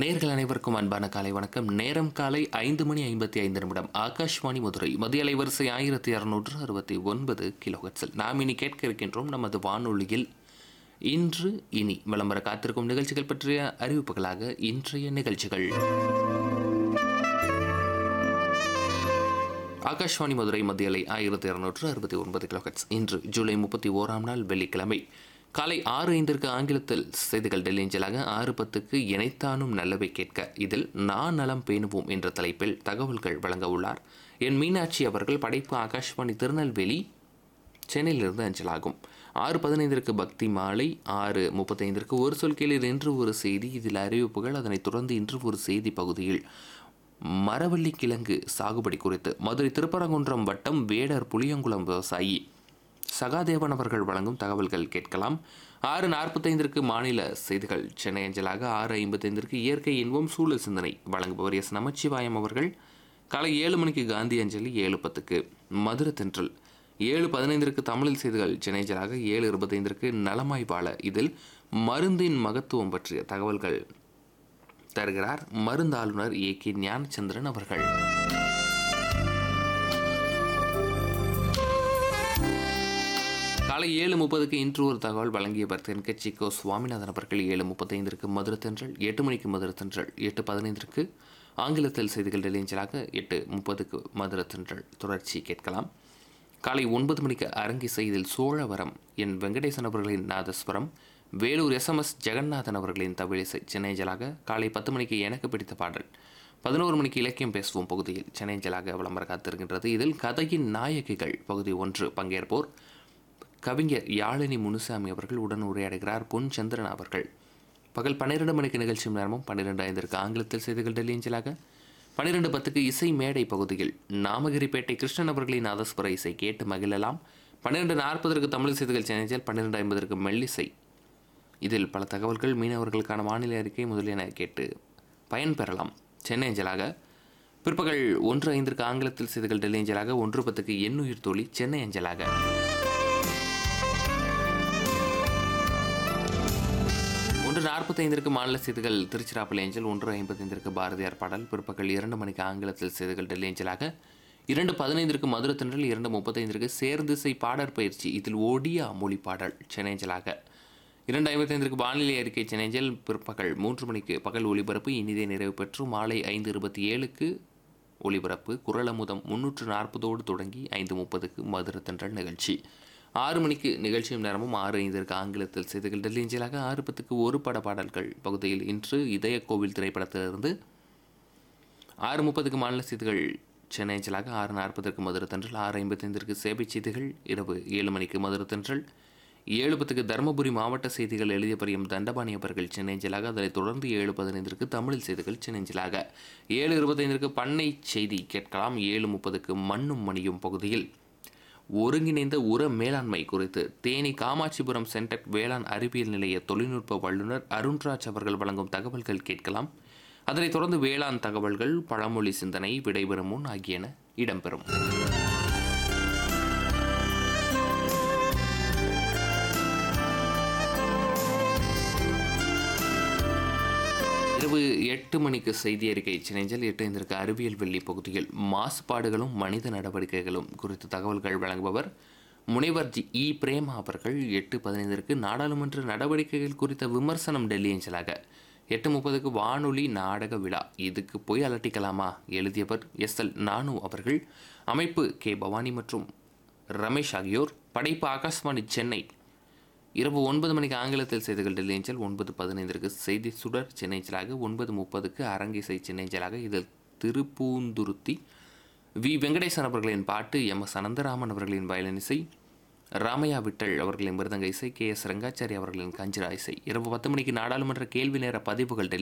நேர்கள் அனைவருக்கும் அன்பான காலை வணக்கம் நேரம் காலை ஐந்து மணி ஐம்பத்தி ஐந்து நிமிடம் ஆகாஷ்வாணி மதுரை மத்திய அலைவரிசை ஆயிரத்தி அறுநூற்று அறுபத்தி ஒன்பது கிலோஹெட்ஸில் நாம் இனி கேட்க இருக்கின்றோம் நமது வானொலியில் இன்று இனி விளம்பர காத்திருக்கும் நிகழ்ச்சிகள் பற்றிய அறிவிப்புகளாக இன்றைய நிகழ்ச்சிகள் ஆகாஷ்வாணி மதுரை மத்திய அலை ஆயிரத்தி இருநூற்று அறுபத்தி ஒன்பது கிலோஹெட்ஸ் இன்று ஜூலை முப்பத்தி ஓராம் நாள் வெள்ளிக்கிழமை காலை ஆறு ஐந்திற்கு ஆங்கிலத்தில் செய்திகள் டெல்லிஞ்சலாக ஆறு பத்துக்கு இணைத்தானும் நல்லவை கேட்க இதில் நான் நலம் பேணுவோம் என்ற தலைப்பில் தகவல்கள் வழங்க உள்ளார் என் மீனாட்சி அவர்கள் படைப்பு ஆகாஷ்வாணி திருநெல்வேலி சென்னையிலிருந்து அஞ்சலாகும் ஆறு பதினைந்திற்கு பக்தி மாலை ஆறு முப்பத்தைந்திற்கு ஒரு சொல் கேளிர் இன்று ஒரு செய்தி இதில் அறிவிப்புகள் அதனைத் தொடர்ந்து இன்று ஒரு செய்தி பகுதியில் மரவள்ளி கிழங்கு சாகுபடி குறித்து மதுரை திருப்பரங்குன்றம் வட்டம் வேடர் புளியங்குளம் விவசாயி சகாதேவன் அவர்கள் வழங்கும் தகவல்கள் கேட்கலாம் ஆறு நாற்பத்தைந்திற்கு மாநில செய்திகள் சென்னை அஞ்சலாக ஆறு ஐம்பத்தைந்திற்கு இயற்கை இன்பம் சூழல் சிந்தனை வழங்குபவர் எஸ் நமச்சிவாயம் அவர்கள் காலை ஏழு மணிக்கு காந்தி அஞ்சலி ஏழு பத்துக்கு மதுரை தென்றல் ஏழு பதினைந்திற்கு தமிழில் செய்திகள் சென்னை அஞ்சலாக ஏழு இருபத்தைந்திற்கு நலமாய் வாழ இதில் மருந்தின் மகத்துவம் பற்றிய தகவல்கள் தருகிறார் மருந்தாளுநர் ஏ கே ஞானச்சந்திரன் அவர்கள் காலை ஏழு முப்பதுக்கு இன்று ஒரு தகவல் வழங்கியவர் தென்கட்சி கோ சுவாமிநாதன் அவர்கள் ஏழு முப்பத்தைந்திற்கு மதுரை தென்றல் எட்டு மணிக்கு மதுரை தென்றல் எட்டு பதினைந்திற்கு ஆங்கிலத்தில் செய்திகள் டெலிஞ்சலாக எட்டு முப்பதுக்கு மதுரை தென்றல் தொடர்ச்சி கேட்கலாம் காலை ஒன்பது மணிக்கு அரங்கிசை இதில் சோழவரம் என் வெங்கடேசன் அவர்களின் நாதஸ்வரம் வேலூர் எஸ்எம்எஸ் ஜெகநாதன் அவர்களின் தவிழிசை சென்னைஞ்சலாக காலை பத்து மணிக்கு எனக்கு பிடித்த பாடல் பதினோரு மணிக்கு இலக்கியம் பேசுவோம் பகுதியில் சென்னைஞ்சலாக விளம்பர காத்திருக்கின்றது இதில் கதையின் நாயகிகள் பகுதி ஒன்று பங்கேற்போர் கவிஞர் யாழினி முனுசாமி அவர்கள் உடன் உரையாடுகிறார் பொன் சந்திரன் அவர்கள் பகல் பன்னிரெண்டு மணிக்கு நிகழ்ச்சி நேரமும் பன்னிரெண்டு ஐந்திற்கு ஆங்கிலத்தில் செய்திகள் டெல்லி அஞ்சலாக பன்னிரெண்டு பத்துக்கு இசை மேடை பகுதியில் நாமகிரிப்பேட்டை கிருஷ்ணன் அவர்களின் நாதஸ்வர இசை கேட்டு மகிழலாம் பன்னிரெண்டு நாற்பதற்கு தமிழ் செய்திகள் சென்னையில் பன்னிரெண்டு ஐம்பதற்கு மெல்லிசை இதில் பல தகவல்கள் மீனவர்களுக்கான வானிலை அறிக்கை முதலியன கேட்டு பயன்பெறலாம் சென்னை அஞ்சலாக பிற்பகல் ஒன்று ஐந்திற்கு ஆங்கிலத்தில் செய்திகள் டெல்லி அஞ்சலாக ஒன்று பத்துக்கு எண்ணுயிர் தோழி சென்னை அஞ்சலாக ஒன்று நாற்பத்தைந்திற்கு மாநில செய்திகள் திருச்சிராப்பள்ளி ஏஞ்சல் ஒன்று ஐம்பத்தைந்திற்கு பாரதியார் பாடல் பிற்பகல் இரண்டு மணிக்கு ஆங்கிலத்தில் செய்திகள் டெல்லி ஏஞ்சலாக இரண்டு பதினைந்திற்கு மதுரை தென்றல் இரண்டு முப்பத்தைந்திற்கு சேர்திசை பாடற் பயிற்சி இதில் ஒடியா மொழி பாடல் சென்னைஞ்சலாக இரண்டு ஐம்பத்தைந்திற்கு வானிலை அறிக்கை சென்னைஞ்சல் பிற்பகல் மூன்று மணிக்கு பகல் ஒளிபரப்பு இனிதே நிறைவு பெற்று மாலை ஐந்து இருபத்தி ஏழுக்கு ஒளிபரப்பு குரலமுதம் முன்னூற்று நாற்பதோடு தொடங்கி ஐந்து முப்பதுக்கு மதுரை தென்றல் நிகழ்ச்சி ஆறு மணிக்கு நிகழ்ச்சியும் நேரமும் ஆறு ஐந்திற்கு ஆங்கிலத்தில் செய்திகள் டெல்லி அஞ்சலாக ஆறு பத்துக்கு ஒரு பட பாடல்கள் பகுதியில் இன்று இதய கோவில் திரைப்படத்திலிருந்து ஆறு முப்பதுக்கு மாநில செய்திகள் சென்னை அஞ்சலாக ஆறு நாற்பதற்கு மதுரை தென்றல் ஆறு ஐம்பத்தைந்திற்கு சேவை செய்திகள் இரவு ஏழு மணிக்கு மதுரை தென்றல் ஏழு பத்துக்கு தருமபுரி மாவட்ட செய்திகள் எழுதிய பரியும் தண்டபாணி அவர்கள் சென்னை அஞ்சலாக அதனைத் தொடர்ந்து ஏழு பதினைந்திற்கு தமிழில் செய்திகள் சென்னை அஞ்சலாக ஏழு இருபத்தைந்திற்கு பண்ணை செய்தி கேட்கலாம் ஏழு முப்பதுக்கு மண்ணும் மணியும் பகுதியில் ஒருங்கிணைந்த உர மேலாண்மை குறித்து தேனி காமாட்சிபுரம் சென்டெக் வேளாண் அறிவியல் நிலைய தொழில்நுட்ப வல்லுநர் அருண்ராஜ் அவர்கள் வழங்கும் தகவல்கள் கேட்கலாம் அதனைத் தொடர்ந்து வேளாண் தகவல்கள் பழமொழி சிந்தனை விடைபெறும் முன் ஆகியன இடம்பெறும் இரவு எட்டு மணிக்கு செய்தி அறிக்கை சினைஞ்சல் எட்டு ஐந்திற்கு அறிவியல் வெள்ளி பகுதியில் மாசுபாடுகளும் மனித நடவடிக்கைகளும் குறித்து தகவல்கள் வழங்குபவர் முனைவர் ஜி இ பிரேமா அவர்கள் எட்டு பதினைந்திற்கு நாடாளுமன்ற நடவடிக்கைகள் குறித்த விமர்சனம் டெல்லி அஞ்சலாக எட்டு முப்பதுக்கு வானொலி நாடக விழா இதுக்கு போய் அலட்டிக்கலாமா எழுதியவர் எஸ் எல் நானு அவர்கள் அமைப்பு கே பவானி மற்றும் ரமேஷ் ஆகியோர் படைப்பு ஆகாஷ்வாணி சென்னை இரவு ஒன்பது மணிக்கு ஆங்கிலத்தில் செய்திகள் டெல்லி அஞ்சல் ஒன்பது பதினைந்திற்கு செய்தி சுடர் சென்னை அஞ்சலாக ஒன்பது முப்பதுக்கு அரங்கிசை சென்னை அஞ்சலாக இதில் திருப்பூந்துருத்தி வி வெங்கடேசன் அவர்களின் பாட்டு எம் எஸ் அனந்தராமன் அவர்களின் வயலின் இசை ராமையா விட்டல் அவர்களின் மிருதங்க இசை கே எஸ் ரங்காச்சாரி அவர்களின் கஞ்சிரா இசை இரவு பத்து மணிக்கு நாடாளுமன்ற கேள்வி நேர பதிவுகள் டெல்லி